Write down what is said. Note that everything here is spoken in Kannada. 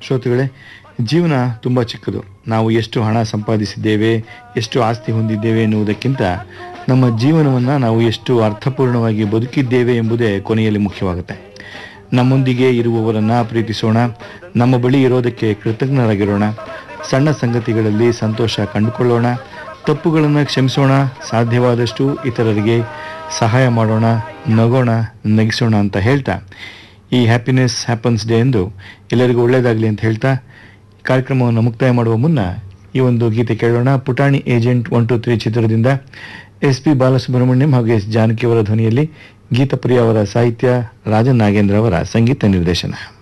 ಶ್ರೋತೃಗಳೇ ಜೀವನ ತುಂಬ ಚಿಕ್ಕದು ನಾವು ಎಷ್ಟು ಹಣ ಸಂಪಾದಿಸಿದ್ದೇವೆ ಎಷ್ಟು ಆಸ್ತಿ ಹೊಂದಿದ್ದೇವೆ ಎನ್ನುವುದಕ್ಕಿಂತ ನಮ್ಮ ಜೀವನವನ್ನು ನಾವು ಎಷ್ಟು ಅರ್ಥಪೂರ್ಣವಾಗಿ ಬದುಕಿದ್ದೇವೆ ಎಂಬುದೇ ಕೊನೆಯಲ್ಲಿ ಮುಖ್ಯವಾಗುತ್ತೆ ನಮ್ಮೊಂದಿಗೆ ಇರುವವರನ್ನ ಪ್ರೀತಿಸೋಣ ನಮ್ಮ ಬಳಿ ಇರೋದಕ್ಕೆ ಕೃತಜ್ಞರಾಗಿರೋಣ ಸಣ್ಣ ಸಂಗತಿಗಳಲ್ಲಿ ಸಂತೋಷ ಕಂಡುಕೊಳ್ಳೋಣ ತಪ್ಪುಗಳನ್ನು ಕ್ಷಮಿಸೋಣ ಸಾಧ್ಯವಾದಷ್ಟು ಇತರರಿಗೆ ಸಹಾಯ ಮಾಡೋಣ ನಗೋಣ ನಗಿಸೋಣ ಅಂತ ಹೇಳ್ತಾ ಈ ಹ್ಯಾಪಿನೆಸ್ ಹ್ಯಾಪನ್ಸ್ ಡೇ ಎಂದು ಎಲ್ಲರಿಗೂ ಒಳ್ಳೆಯದಾಗಲಿ ಅಂತ ಹೇಳ್ತಾ ಕಾರ್ಯಕ್ರಮವನ್ನು ಮುಕ್ತಾಯ ಮಾಡುವ ಮುನ್ನ ಈ ಒಂದು ಗೀತೆ ಕೇಳೋಣ Putani agent one two three ಚಿತ್ರದಿಂದ ಎಸ್ ಪಿ ಬಾಲಸುಬ್ರಹ್ಮಣ್ಯಂ ಹಾಗೂ ಎಸ್ ಜಾನಕಿ ಅವರ ಧ್ವನಿಯಲ್ಲಿ ಗೀತಪ್ರಿಯ ಅವರ ಸಾಹಿತ್ಯ ರಾಜನ್ ನಾಗೇಂದ್ರ ಅವರ ಸಂಗೀತ ನಿರ್ದೇಶನ